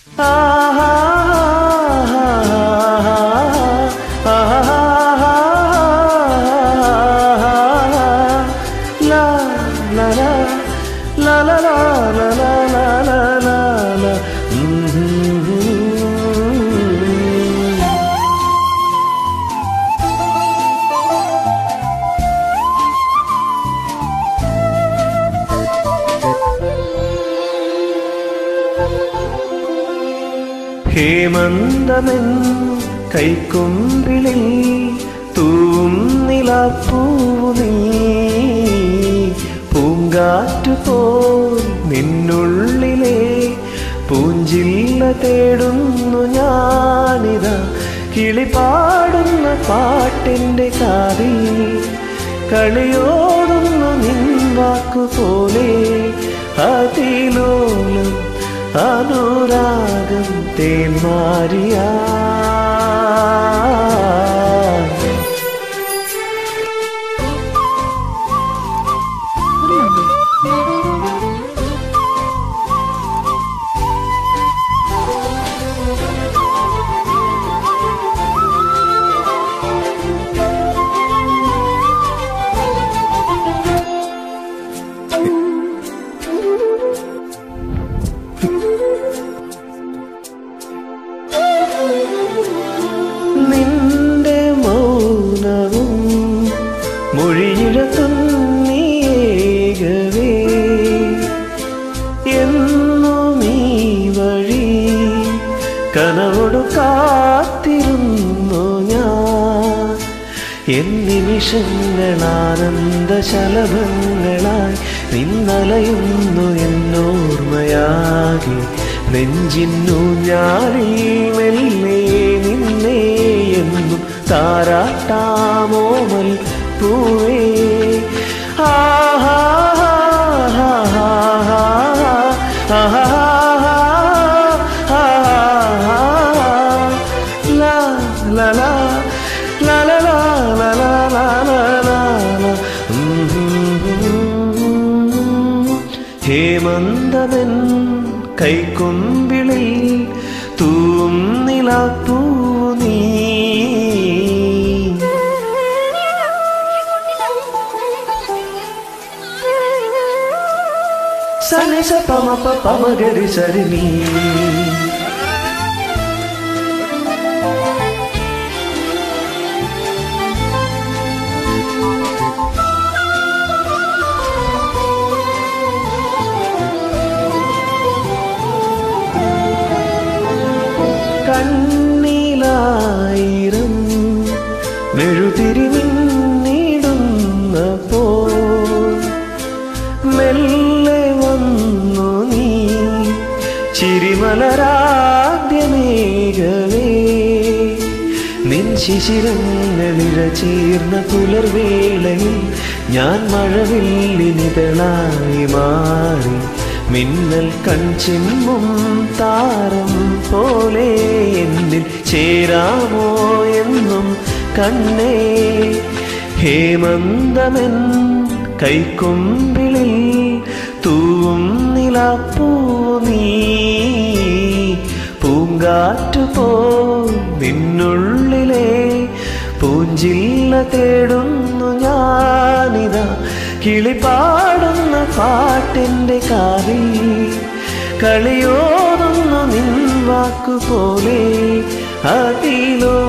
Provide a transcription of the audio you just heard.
ഹേമന്തമെൻ കൈക്കൊമ്പിളിൽ തൂം നിലാപ്പൂവു നീ പൂങ്കാറ്റു പോൽ നിന്നുള്ളിലെ പൂഞ്ചില്ല തേടുന്നു ഞാനിതാ കിളിപാടുന്ന പാട്ടിൻ്റെ കാതിൽ കളിയോടുന്നു നിൻ വാക്കുപോലെ അതിലോലം അനുരാഗം തേന്മാരിയാ നിന്റെ മൗനവും മൊഴിയിഴത്തും നീയേകവേ എന്നും ഈ വഴി കനവോടു കാത്തിരുന്നു ഞാൻ എന്നിമിഷങ്ങളാനന്ദ ശലഭങ്ങളായി നിന്നലയുന്നു എന്നോർമ്മയാകെ നെഞ്ചിന്നു ഞാനീ മെല്ലെ നിന്നേ എന്നും താരാട്ടാമോമൽ പൂവേ ആഹാ ലാ ലാ ലാ ലാ ലാ ലാ ലാ ലാ ലാ ലാ ലാ ലാ. ഹേമന്തവൻ കൈക്കൊമ്പിളിൽ തൂം നിലാപ്പൂ നീ സനിസ പമ പ പമഗരി സരിണി കണ്ണിലായിരം മെഴുതിരി മിന്നിടുന്നപ്പോ മെല്ലെ വന്നു നീ ചിരിമലരാദ്യമേകവേ നിൻ ശിശിരങ്ങളിഴ ചേർന്ന പുലർവേളയിൽ ഞാൻ മഴവില്ലിനിതളായി മാറി മിന്നൽ കൺചിമ്മും താരം പോലെ എന്നിൽ ചേരാമോ എന്നും കണ്ണേ ഹേമന്തമെൻ കൈക്കൊമ്പിളിൽ തൂവും നിലാപ്പൂ നീ പൂങ്കാറ്റു പോ നിന്നുള്ളിലെ പൂഞ്ചില്ല തേടുന്നു ഞാനിതാ കിളിപാടുന്ന പാട്ടിൻ്റെ കാതിൽ കളിയോടുന്നു നിൻ വാക്കുപോലെ അതിലോ